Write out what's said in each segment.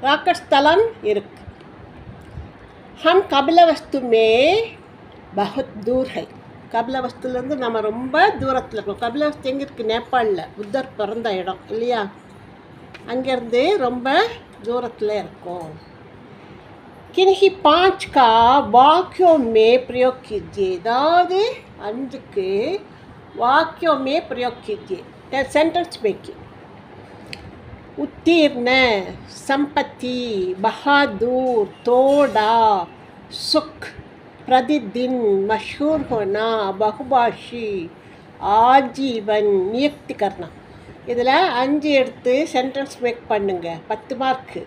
राकेश स्थलम இருக்கு हम கபிலவஸ்து में बहुत दूर है கபிலவஸ்துலேருந்து நம்ம ரொம்ப தூரத்தில் இருக்கோம் கபிலவஸ்து எங்கே இருக்குது நேபாளில் புத்தர் பிறந்த இடம் இல்லையா அங்கேருந்து ரொம்ப தூரத்தில் இருக்கோம் किन्हीं पांच का वाक्यों में प्रयोग कीजिए அதாவது அஞ்சுக்கு वाक्यों में प्रयोग कीजिए सेंटेंस मेकिंग उत्तीर्ण संपत्ति बहादुर तोड़ा सुख प्रतिदिन मशहूर होना बहुभाषी ஆஜீவன் நியுக்தி கர்ணா இதில் அஞ்சு எடுத்து சென்டென்ஸ் மேக் பண்ணுங்க பத்து மார்க்கு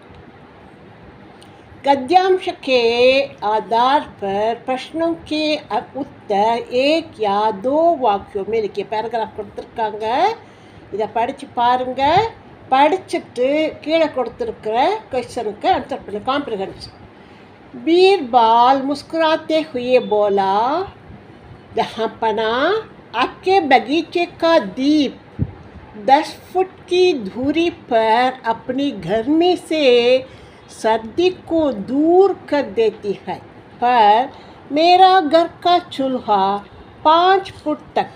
गद्यांश के आधार पर प्रश्नों के उत्तर एक या दो वाक्यों में लिखिए பேராகிராஃப் கொடுத்துருக்காங்க இதை படித்து பாருங்க படிச்சுட்டு கீழே கொடுத்துருக்கிற கொஸ்டனுக்கு ஆன்சர் பண்ணு காம்ப்ரிஹென்ஷன் बीरबाल मुस्कुराते हुए बोला जहाँ पना आपके बगीचे का दीप दस फुट की दूरी पर अपनी गर्मी से सर्दी को दूर कर देती है पर मेरा घर का चूल्हा पाँच फुट तक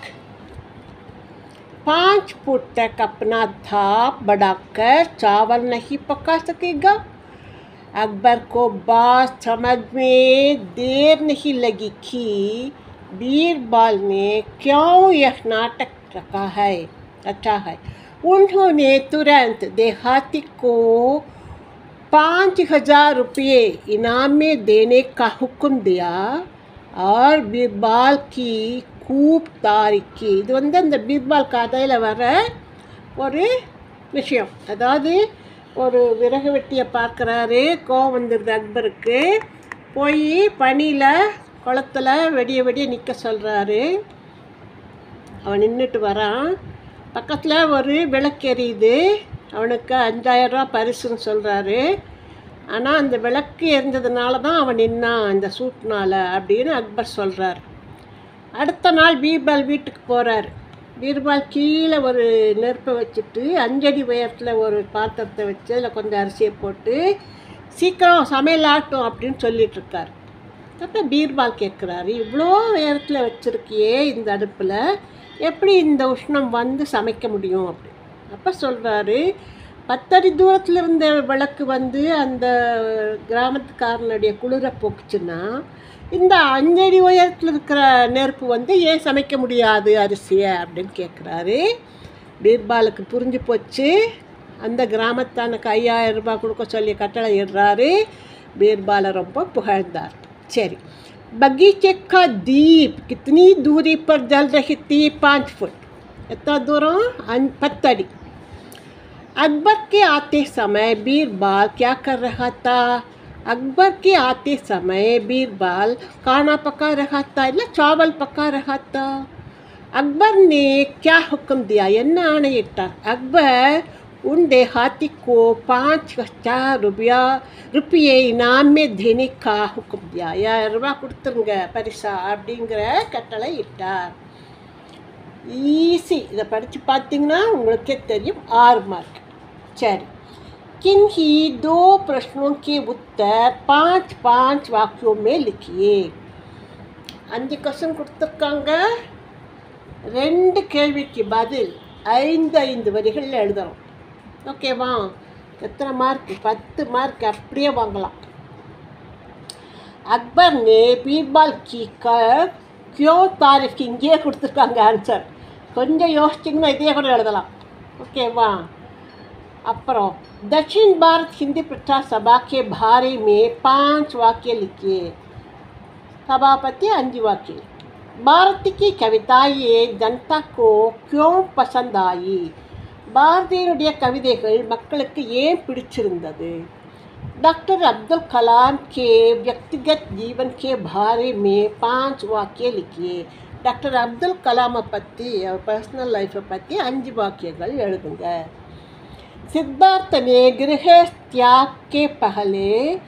पाँच फुट तक अपना धाप बढ़ाकर चावल नहीं पका सकेगा अकबर को बात समझ में देर नहीं लगी कि बीरबल ने क्यों यह नाटक रखा है रचा है उन्होंने तुरंत देहाती को पाँच हजार रुपये इनाम में देने का हुक्म दिया और बीरबाल की கூப் தாரிக்கு இது வந்து அந்த பீர்பால் கதையில் வர ஒரு விஷயம் அதாவது ஒரு விறகு வெட்டியை பார்க்குறாரு கோவம் வந்துடுது அக்பருக்கு போய் பனியில் குளத்துல வெடிய வெடிய நிற்க சொல்கிறாரு அவன் நின்றுட்டு வரான் பக்கத்தில் ஒரு விளக்கு எரியுது அவனுக்கு அஞ்சாயிரரூவா பரிசுன்னு சொல்கிறாரு ஆனால் அந்த விளக்கு எரிஞ்சதுனால தான் அவன் நின்னான் இந்த சூட்னால அப்படின்னு அக்பர் சொல்கிறார் அடுத்த நாள் பீர்பால் வீட்டுக்கு போகிறார் பீர்பால் கீழே ஒரு நெருப்பை வச்சுட்டு அஞ்சடி உயரத்தில் ஒரு பாத்திரத்தை வச்சு அதில் கொஞ்சம் அரிசியை போட்டு சீக்கிரம் சமையல் ஆட்டும் அப்படின்னு சொல்லிட்டு இருக்கார் அப்போ பீர்பால் கேட்குறாரு இவ்வளோ உயரத்தில் வச்சுருக்கியே இந்த அடுப்பில் எப்படி இந்த உஷ்ணம் வந்து சமைக்க முடியும் அப்படி அப்போ சொல்கிறாரு பத்தடி தூரத்தில் இருந்த விளக்கு வந்து அந்த கிராமத்துக்காரனுடைய குளிரை போக்குச்சுன்னா இந்த அஞ்சடி உயரத்தில் இருக்கிற நெருப்பு வந்து ஏன் சமைக்க முடியாது அரிசியை அப்படின்னு கேட்குறாரு பீர்பாலுக்கு புரிஞ்சு போச்சு அந்த கிராமத்தானுக்கு ஐயாயிரம் ரூபாய் கொடுக்க சொல்லி கட்டளை இடுறாரு பீர்பாலை ரொம்ப புகழ்ந்தார் சரி बगीचे का दीप कितनी दूरी पर जल रही थी पाँच फुट इतना दूरों अन- पत्तड़ी अकबर के आते समय बीरबाल क्या कर रहा था अकबर के आते समय बीरबाल खाना पका रहा था ಇಲ್ಲ चावल पका रहा था अकबर ने क्या हुक्म दिया என்ன ஆணையிட்டார் அக்பர் उन देहाती को पाँच हजार रुपया रुपये इनाम में देने का हुक्म दिया ஐயாயிரம் ரூபாய் கொடுத்துருங்க பரிசா அப்படிங்கிற கட்டளை இட்டார் ஈஸி இதை படித்து பார்த்தீங்கன்னா உங்களுக்கே தெரியும் ஆறு மார்க் சரி किन्हीं दो प्रश्नों के उत्तर पाँच पाँच वाक्यों में लिखिए அஞ்சு கொஸ்டின் கொடுத்துருக்காங்க ரெண்டு கேள்விக்கு பதில் ஐந்து ஐந்து வரிகளில் எழுதணும் ஓகேவா எத்தனை மார்க் பத்து மார்க் அப்படியே வாங்கலாம் அக்பர் நே பீர்பால் கி கர் கியோ தாரிஃப் இங்கேயே கொடுத்துருக்காங்க ஆன்சர் கொஞ்சம் யோசிச்சிங்கன்னா இதே கூட எழுதலாம் ஓகேவா अप्रो दक्षिण भारत हिंदी प्रचार सभा के बारे में पांच वाक्य लिखिए सभापति अंजु वाक्य भारत की कविताएं जनता को क्यों पसंद आई பாரதியினுடைய கவிதைகள் மக்களுக்கு ஏன் பிடிச்சிருந்தது डॉक्टर अब्दुल कलाम के व्यक्तिगत जीवन के बारे में पांच वाक्य लिखिए டாக்டர் அப்துல் கலாமை பற்றி அவர் பர்சனல் லைஃப்பை பற்றி அஞ்சு வாக்கியங்கள் எழுதுங்க सिद्धार्थ ने गृह त्याग के पहले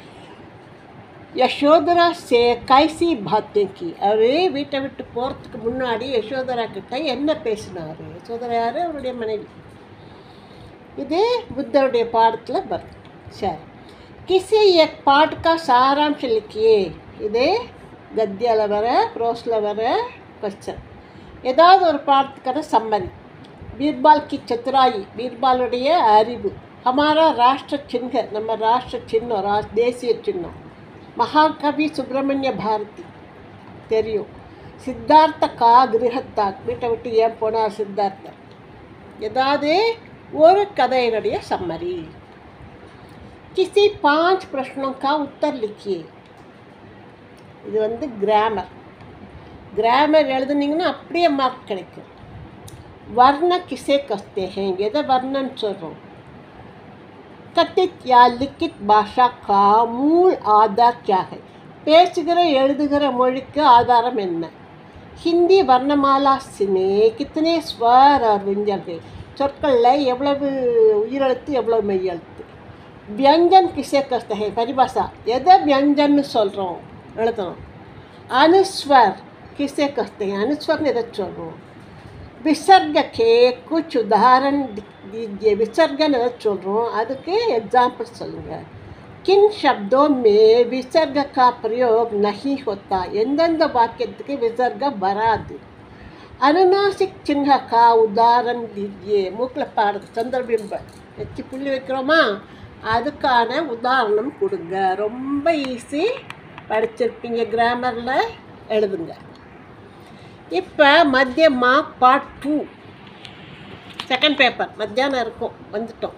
யசோதரா சே கைசி பாத்தேன் கி அவர் வீட்டை விட்டு போகிறதுக்கு முன்னாடி யசோதரா கிட்ட என்ன பேசினார் யசோதரா யார் அவருடைய மனைவி இது புத்தருடைய பாடத்தில் வரும் சரி किसी एक पाठ का सारांश लिखिए இது கத்தியால் வர ப்ரோஸில் வர கொஸ்டின் ஏதாவது ஒரு பாடத்துக்கான சம்மரி பீர்பால் கி சத்துராயி பீர்பாலுடைய அறிவு ஹமாரா ராஷ்டிர சின்ன நம்ம ராஷ்டிர சின்னம் ரா தேசிய சின்னம் மகாகவி சுப்பிரமணிய பாரதி தெரியும் சித்தார்த்த கா கிரகத்தாக் வீட்டை விட்டு ஏன் போனார் சித்தார்த்தர் ஏதாவது ஒரு கதையினுடைய சம்மரி किसी पांच प्रश्नों का उत्तर लिखिए இது வந்து கிராமர் கிராமர் எழுதுனீங்கன்னா அப்படியே மார்க் கிடைக்கும் வர்ண கிசே கஸ்தே हैं எதை வர்ணன்னு சொல்கிறோம் கத்தித் யா லிக்கித் பாஷா கா மூல் ஆதார் क्या है பேசுகிற எழுதுகிற மொழிக்கு ஆதாரம் என்ன ஹிந்தி வர்ணமாலா சினே கித்தனை ஸ்வர் और व्यंजन है சொற்களில் எவ்வளவு உயிரெழுத்து எவ்வளவு மெய்யெழுத்து व्यंजन किसे कहते हैं परिभाषा எதை व्यंजन சொல்கிறோம் எழுதணும் अनुस्वर किसे कहते हैं अनुस्वर எதை சொல்கிறோம் विसर्ग के कुछ उदाहरण दीजिए विसर्गन எதை சொல்கிறோம் அதுக்கு एग्जाम्पल சொல்லுங்கள் किन शब्दों में विसर्ग का प्रयोग नहीं होता எந்தெந்த வாக்கியத்துக்கு விசர்க வராது அனுநாசிக் சின்ன கா உதாரணம் தீஜியே மூக்கில் பாடுறது சந்திரபிம்ப வச்சு புள்ளி வைக்கிறோமா அதுக்கான உதாரணம் கொடுங்க ரொம்ப ஈஸி படிச்சிருப்பீங்க கிராமரில் எழுதுங்க இப்போ மத்தியமா பார்ட் டூ செகண்ட் பேப்பர் மத்தியானம் இருக்கும் வந்துட்டோம்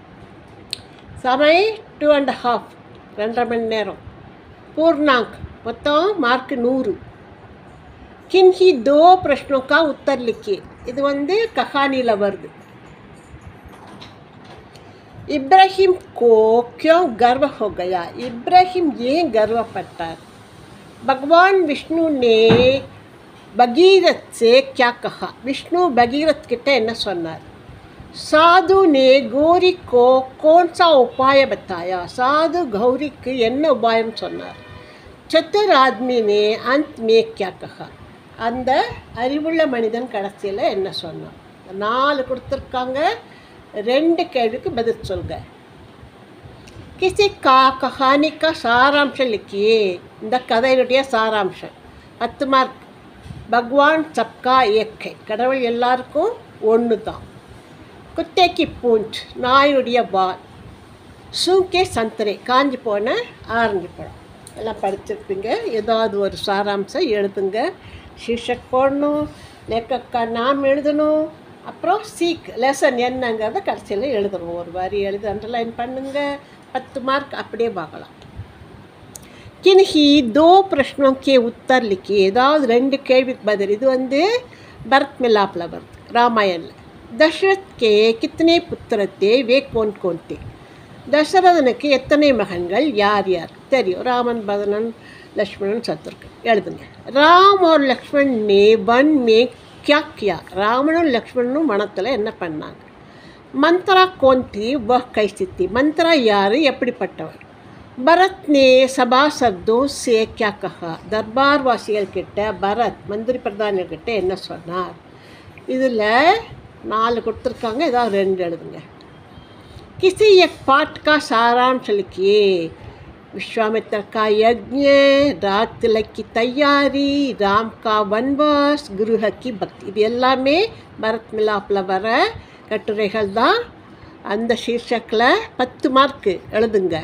சமயம் டூ அண்ட் ஹாஃப் ரெண்டரை மணி நேரம் பூர்ணாங்க் மொத்தம் மார்க் நூறு கின்ஹி தோ பிரஷ்னோக்கா உத்தர் லிக்கி இது வந்து கஹானியில் வருது इब्राहिम को क्यों गर्व हो गया इब्राहिम ये गर्व पड़ता भगवान विष्णु ने भगीरथ से क्या कहा विष्णु भगीरथ किட்ட என்ன சொன்னார் साधु ने गौरी को कौन सा उपाय बताया साधु गौरी को என்ன உபாயம் சொன்னார் चतुर आदमी ने अंत में क्या कहा அந்த அறிவுள்ள மனிதன் கடைசியில் என்ன சொன்னான் நாலு கொடுத்துருக்காங்க ரெண்டு கேள்விக்கு பதில் சொல்க கிசி கா கஹானி கா சாராம்சம் லிக்கியே இந்த கதையினுடைய சாராம்சம் பத்து மார்க் பகவான் சப்கா இயற்கை கடவுள் எல்லாருக்கும் ஒன்று தான் குத்தைக்கு பூஞ்ச் நாயுடைய வால் சூக்கே சந்தரை காஞ்சி போன ஆரஞ்சு பழம் எல்லாம் படிச்சிருப்பீங்க ஏதாவது ஒரு சாராம்சம் எழுதுங்க ஷீர்ஷக் போடணும் லேக்கக்கா நாம் எழுதணும் அப்புறம் சீக் லெசன் என்னங்கிறத கடைசியில் எழுதணும் ஒரு வரி எழுதி அண்டர்லைன் பண்ணுங்க பத்து மார்க் அப்படியே பார்க்கலாம் கின்ஹி தோ பிரஷ்னோக்கே உத்தர் லிக்கி ஏதாவது ரெண்டு கேள்விக்கு பதில் இது வந்து பரத் மிலாப்பில் வருது ராமாயணில் தசரத் கே கித்தனை புத்திரத்தே வே கோன் கோன்தே தசரதனுக்கு எத்தனை மகன்கள் யார் யார் தெரியும் ராமன் பதனன் லக்ஷ்மணன் சத்ருக்கு எழுதுங்க ராம் और लक्ष्मण ने वन में क्या किया ராமனும் லக்ஷ்மணனும் வனத்தில் என்ன பண்ணாங்க மந்த்ரா கோந்தி வ கைசித்தி மந்த்ரா யார் எப்படிப்பட்டவர் பரத் நே சபாசர்தோ சே கியா கஹா தர்பார்வாசிகள் கிட்ட பரத் மந்திரி பிரதானிகிட்ட என்ன சொன்னார் இதில் நாலு கொடுத்துருக்காங்க ஏதாவது ரெண்டு எழுதுங்க किसी एक पाठ का सारांश लिखिए विश्वामित्र का यज्ञ राज तिलक की तैयारी राम का वनवास குருஹ கி பக்தி இது எல்லாமே பரத் மிலாப்பில் வர கட்டுரைகள் தான் அந்த சீர்ஷக்கில் பத்து மார்க்கு எழுதுங்க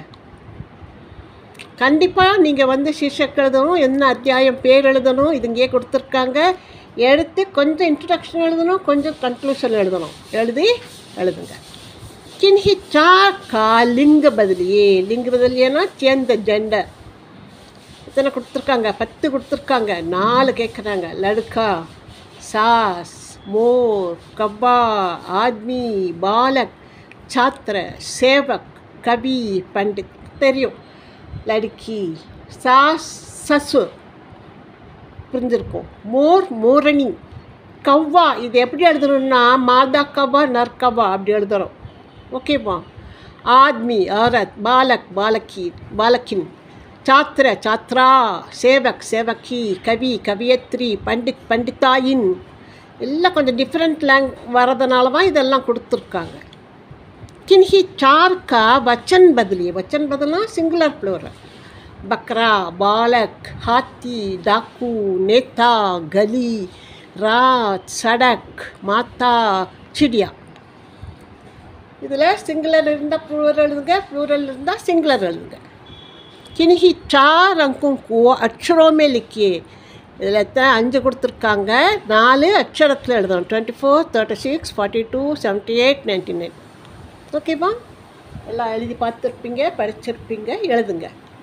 கண்டிப்பாக நீங்கள் வந்து சீர்ஷக் எழுதணும் என்ன அத்தியாயம் பேர் எழுதணும் இது இங்கேயே கொடுத்துருக்காங்க எடுத்து கொஞ்சம் இன்ட்ரடக்ஷன் எழுதணும் கொஞ்சம் கன்க்ளூஷன் எழுதணும் எழுதி எழுதுங்க किन्हीं चार का लिंग बदलिए लिंग बदलिएனா சேர்ந்த ஜெண்டர் இத்தனை கொடுத்துருக்காங்க பத்து கொடுத்துருக்காங்க நாலு கேட்குறாங்க லடுக்கா சாஸ் மோர் கவ்வா ஆத்மி பாலக் சாத்திர சேவக் கவி பண்டித் தெரியும் லடுக்கி சாஸ் சசுர் புரிஞ்சிருக்கும் மோர் மோரணி கவ்வா இது எப்படி எழுதணும்னா மாதா கவ்வா நற்கவ்வா அப்படி எழுதுறோம் ஓகேவா ஆத்மி औरत बालक बालकी बालकिन छात्र छात्रा सेवक सेवकी कवि कवियत्री பண்டித் பண்டிதாயின் எல்லாம் கொஞ்சம் டிஃப்ரெண்ட் லேங் வரதுனால தான் இதெல்லாம் கொடுத்துருக்காங்க किन्हीं चार का वचन बदलिए वचन बदलना सिंगुलर प्लूरल बकरा बालक हाथी डाकू नेता गली रात सड़क माता चिड़िया இதில் சிங்குலர் இருந்தால் ப்ளூரல் எழுதுங்க ப்ளூரல் இருந்தால் சிங்குலர் எழுதுங்க किन्हीं चार अंकों को अक्षरों में लिखिए இதில் எத்தனை அஞ்சு கொடுத்துருக்காங்க நாலு அக்ஷரத்தில் எழுதணும் twenty four thirty six forty two seventy eight ninety nine ஓகேவா எல்லாம் எழுதி பார்த்துருப்பீங்க படிச்சிருப்பீங்க எழுதுங்க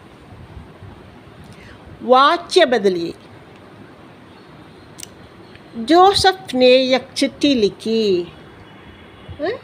वाच्य बदलिए जोसफ ने एक चिट्ठी लिखी हाँ?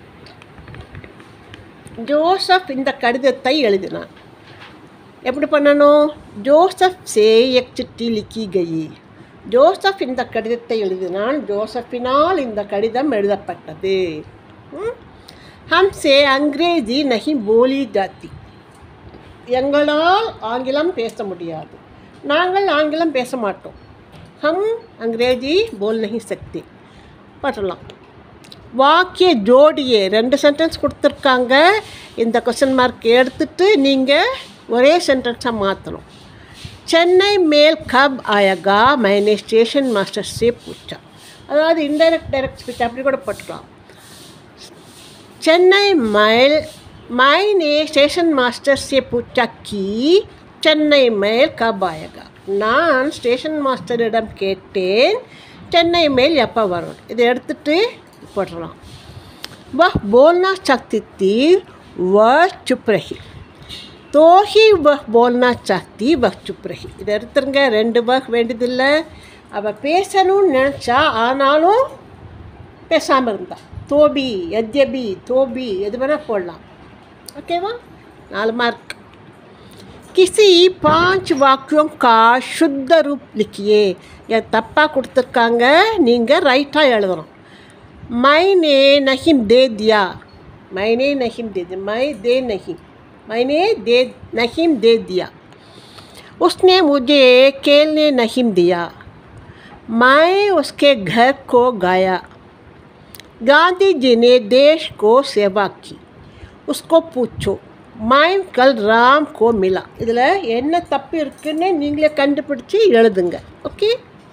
ஜோசப் இந்த கடிதத்தை எழுதினான் எப்படி பண்ணணும் ஜோசப் சே எக் சிட்டி லிக்கி கயி ஜோசப் இந்த கடிதத்தை எழுதினான் ஜோசப்பினால் இந்த கடிதம் எழுதப்பட்டது ம்? ஹம்சே அங்கிரேஜி நஹி போலி ஜாத்தி எங்களால் ஆங்கிலம் பேச முடியாது நாங்கள் ஆங்கிலம் பேச மாட்டோம் ஹம் அங்கிரேஜி போல் நஹி சக்தி பட்டலாம் வாக்கிய ஜோடியே ரெண்டு சென்டென்ஸ் கொடுத்துருக்காங்க இந்த கொஸ்டின் மார்க் எடுத்துட்டு நீங்கள் ஒரே சென்டென்ஸாக மாற்றணும் சென்னை மேல் கப் ஆயகா மைனே ஸ்டேஷன் மாஸ்டர் சே பூச்சா அதாவது இன்டைரக்ட் டைரக்ட் ஸ்பீச் அப்படி கூட போட்டுக்கலாம் சென்னை மைல் मैंने स्टेशन मास्टर से पूछा कि சென்னை மேல் கப் ஆயகா நான் ஸ்டேஷன் மாஸ்டரிடம் கேட்டேன் சென்னை மேல் எப்போ வரும் இதை எடுத்துட்டு போட்டுடலாம் वह बोलना चाहती थी वह चुप रही तो ही वह बोलना चाहती वह चुप रही இதை எடுத்துருங்க ரெண்டு வக் வேண்டியதில்லை அவள் பேசணும்னு நினச்சா ஆனாலும் பேசாமல் இருந்தா தோபி எத்யபி தோபி எது வேணால் போடலாம் ஓகேவா நாலு மார்க் கிசி பாஞ்ச் வாக்கியம் கா சுத்த ரூப் லிக்கியே என் தப்பாக கொடுத்துருக்காங்க நீங்கள் ரைட்டாக எழுதணும் मैंने नहीं दे दिया मैंने नहीं दे दिया मैं दे नहीं मैंने दे नहीं दे दिया उसने मुझे खेलने नहीं दिया मैं उसके घर को गया गांधी जी ने देश को सेवा की उसको पूछो मैं कल राम को मिला இதில் என்ன தப்பு இருக்குன்னு நீங்களே கண்டுபிடிச்சி எழுதுங்க ஓகே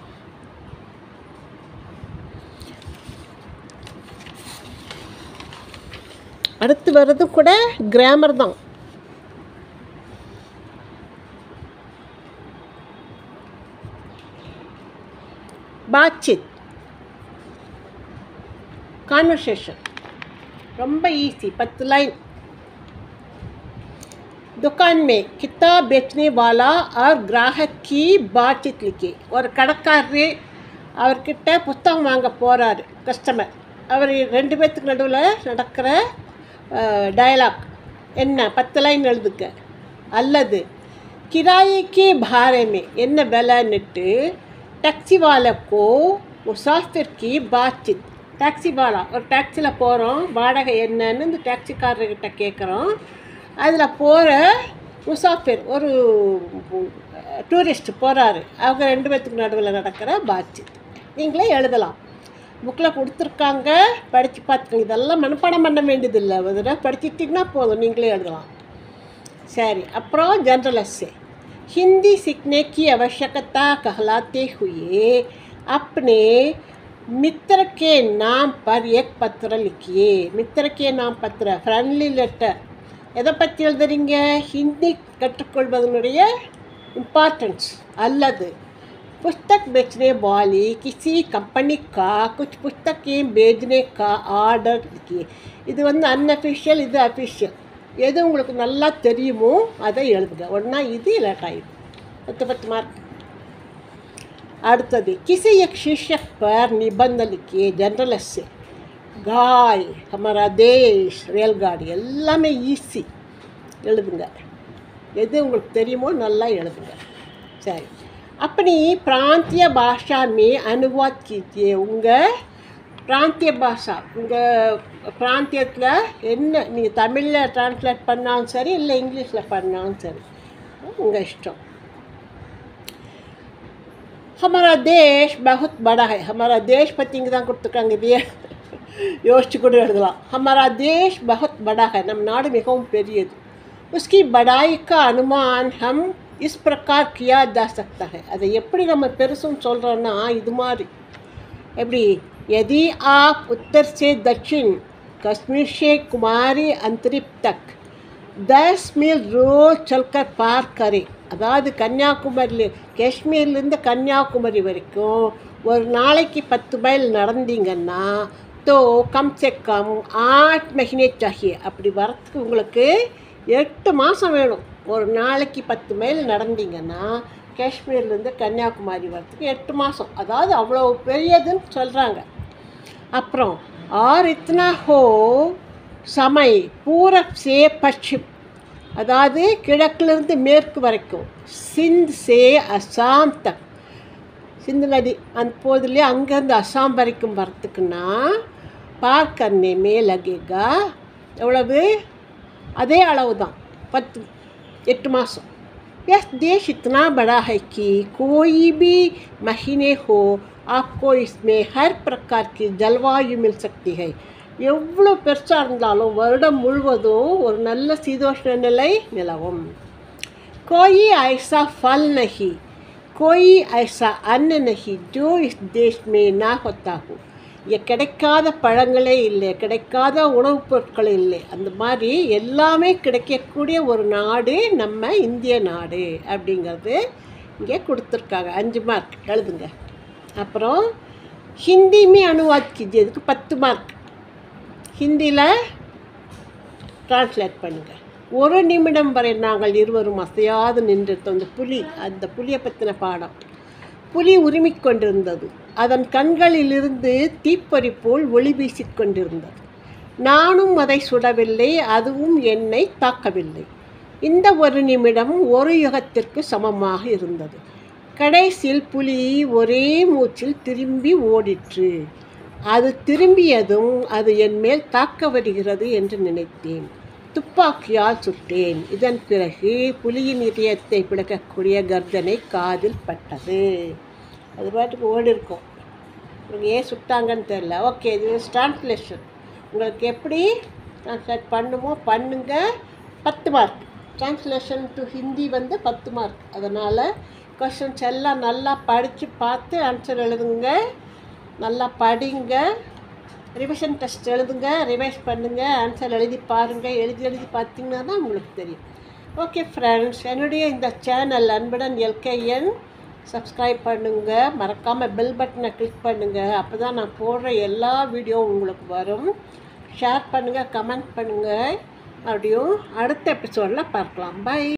அடுத்து வர்றது கூட கிராமர் தான் बातचीत कॉन्वर्सेशन ரொம்ப ஈஸி பத்து லைன் दुकान में किताब बेचने वाला और ग्राहक की बातचीत लिखी ஒரு கடைக்காரரு அவர்கிட்ட புத்தகம் வாங்க போகிறாரு கஸ்டமர் அவர் ரெண்டு பேர்த்துக்கு நடுவில் நடக்கிற டயலாக் என்ன பத்து லைன் எழுதுக்க அல்லது கிராய்க்கு பாரமே என்ன விலைன்னுட்டு टैक्सी वाले को मुसाफिर की बातचीत டாக்ஸி வாலா ஒரு டாக்ஸியில் போகிறோம் வாடகை என்னன்னு இந்த டாக்ஸிக்காரர்கிட்ட கேட்குறோம் அதில் போகிற முசாஃபிர் ஒரு டூரிஸ்ட் போகிறாரு அவங்க ரெண்டு பேர்த்துக்கு நடுவில் நடக்கிற பாட்சித் நீங்களே எழுதலாம் புக்கில் கொடுத்துருக்காங்க படித்து பார்த்துக்கோங்க இதெல்லாம் மனப்பாடம் பண்ண வேண்டியதில்லை ஒரு தடவை படிச்சிட்டிங்கன்னா போதும் நீங்களே எழுதலாம் சரி அப்புறம் जनरल एस्से हिंदी सीखने की आवश्यकता कहलाते हुए अपने मित्र के नाम पर एक पत्र लिखिए मित्र के नाम पत्र फ्रेंडली लेटर எதை பற்றி எழுதுறீங்க ஹிந்தி கற்றுக்கொள்வதனுடைய इम्पॉर्टेंस அல்லது पुस्तक बेचने वाली किसी कंपनी का कुछ पुस्तकें भेजने का ஆர்டர் लिखिए இது வந்து அன்அஃபிஷியல் இது அஃபிஷியல் எது உங்களுக்கு நல்லா தெரியுமோ அதை எழுதுங்க ஒன்றா இது இல்லாட்டா இது பத்து பத்து மார்க் அடுத்தது किसी एक शीर्षक पर निबंध लिखिए जनरल से गाय हमारा देश रेलगाड़ी எல்லாமே ஈஸி எழுதுங்க எது உங்களுக்கு தெரியுமோ நல்லா எழுதுங்க சரி अपनी प्रांतीय भाषा में अनुवाद कीजिए உங்கள் பிராந்திய பாஷா உங்கள் பிராந்தியத்தில் என்ன நீங்கள் தமிழில் ட்ரான்ஸ்லேட் பண்ணாலும் சரி இல்லை இங்கிலீஷில் பண்ணாலும் சரி உங்கள் இஷ்டம் हमारा देश बहुत बड़ा है हमारा देश பற்றி இங்கே தான் கொடுத்துருக்காங்க இல்லையா யோசிச்சு கூட எழுதலாம் हमारा देश बहुत बड़ा है நம் நாடு மிகவும் பெரியது उसकी बड़ाई का अनुमान हम इस प्रकार किया जा सकता है அதை எப்படி நம்ம பெருசுன்னு சொல்கிறோன்னா இது மாதிரி எப்படி यदि आप उत्तर से दक्षिण कश्मीर से कुमारी अंतरिक्ष तक दस मील रोज चलकर पार करें அதாவது கன்னியாகுமரி காஷ்மீர்லேருந்து கன்னியாகுமரி வரைக்கும் ஒரு நாளைக்கு பத்து மைல் நடந்தீங்கன்னா தோ கம் சே கம் ஆட் மஹினே சாஹியே அப்படி வரத்துக்கு உங்களுக்கு எட்டு மாதம் வேணும் ஒரு நாளைக்கு பத்து மைல் நடந்தீங்கன்னா காஷ்மீர்லேருந்து கன்னியாகுமரி வரத்துக்கு எட்டு மாதம் அதாவது அவ்வளோ பெரியதுன்னு சொல்கிறாங்க அப்புறம் और इतना हो समय पूरब से पश्चिम அதாவது கிழக்கிலிருந்து மேற்கு வரைக்கும் சிந்த் சே அசாம் தக் சிந்து நதி அந்த போதிலே அங்கேருந்து அசாம் வரைக்கும் வரத்துக்குன்னா பார் கர்னே மே லகேகா எவ்வளவு அதே அளவு தான் பத்து எட்டு மாதம் यह देश इतना बड़ा है कि कोई भी महीने हो आपको इसमें हर प्रकार की जलवायु मिल सकती है எவ்வளோ பெருசாக இருந்தாலும் வருடம் முழுவதும் ஒரு நல்ல சீதோஷ்ண நிலை நிலவும் कोई ऐसा फल नहीं कोई ऐसा अन्न नहीं जो इस देश में ना होता हो இங்கே கிடைக்காத பழங்களே இல்லை கிடைக்காத உணவுப் பொருட்கள் இல்லை அந்த மாதிரி எல்லாமே கிடைக்கக்கூடிய ஒரு நாடு நம்ம இந்திய நாடு அப்படிங்கிறது இங்கே கொடுத்துருக்காங்க அஞ்சு மார்க் எழுதுங்க அப்புறம் ஹிந்திமே அனுவாத் கீஜியே இதுக்கு பத்து மார்க் ஹிந்தியில் டிரான்ஸ்லேட் பண்ணுங்கள் ஒரு நிமிடம் வரை நாங்கள் இருவரும் அசையாது நின்றிருந்தோம் அந்த புலி அந்த புலியை பற்றின பாடம் புலி உரிமிக் கொண்டிருந்தது அதன் கண்களிலிருந்து தீப்பொறி போல் ஒளி வீசிக் கொண்டிருந்தது நானும் அதை சுடவில்லை அதுவும் என்னை தாக்கவில்லை இந்த ஒரு நிமிடம் ஒரு யுகத்திற்கு சமமாக இருந்தது கடைசியில் புலி ஒரே மூச்சில் திரும்பி ஓடிற்று அது திரும்பியதும் அது என் மேல் தாக்க வருகிறது என்று நினைத்தேன் துப்பாக்கியால் சுட்டேன் இதன் பிறகு புலியின் இதயத்தை பிளக்கக்கூடிய கர்ஜனை காதில் பட்டது அது பாட்டுக்கு ஓடி இருக்கும் உங்களுக்கு ஏன் சுட்டாங்கன்னு தெரில ஓகே இது டிரான்ஸ்லேஷன் உங்களுக்கு எப்படி ட்ரான்ஸ்லேட் பண்ணுமோ பண்ணுங்க பத்து மார்க் டிரான்ஸ்லேஷன் டு ஹிந்தி வந்து பத்து மார்க் அதனால் கொஷின்ஸ் எல்லாம் நல்லா படித்து பார்த்து ஆன்சர் எழுதுங்க நல்லா படிங்க ரிவிஷன் டெஸ்ட் எழுதுங்க ரிவைஸ் பண்ணுங்கள் ஆன்சர் எழுதி பாருங்கள் எழுதி எழுதி பார்த்தீங்கன்னா தான் உங்களுக்கு தெரியும் ஓகே ஃப்ரெண்ட்ஸ் என்னுடைய இந்த சேனல் அன்புடன் எல்கேஎன் சப்ஸ்கிரைப் பண்ணுங்கள் மறக்காமல் பெல் பட்டனை கிளிக் பண்ணுங்கள் அப்போ தான் நான் போடுற எல்லா வீடியோவும் உங்களுக்கு வரும் ஷேர் பண்ணுங்கள் கமெண்ட் பண்ணுங்கள் மறுபடியும் அடுத்த எபிசோடில் பார்க்கலாம் பை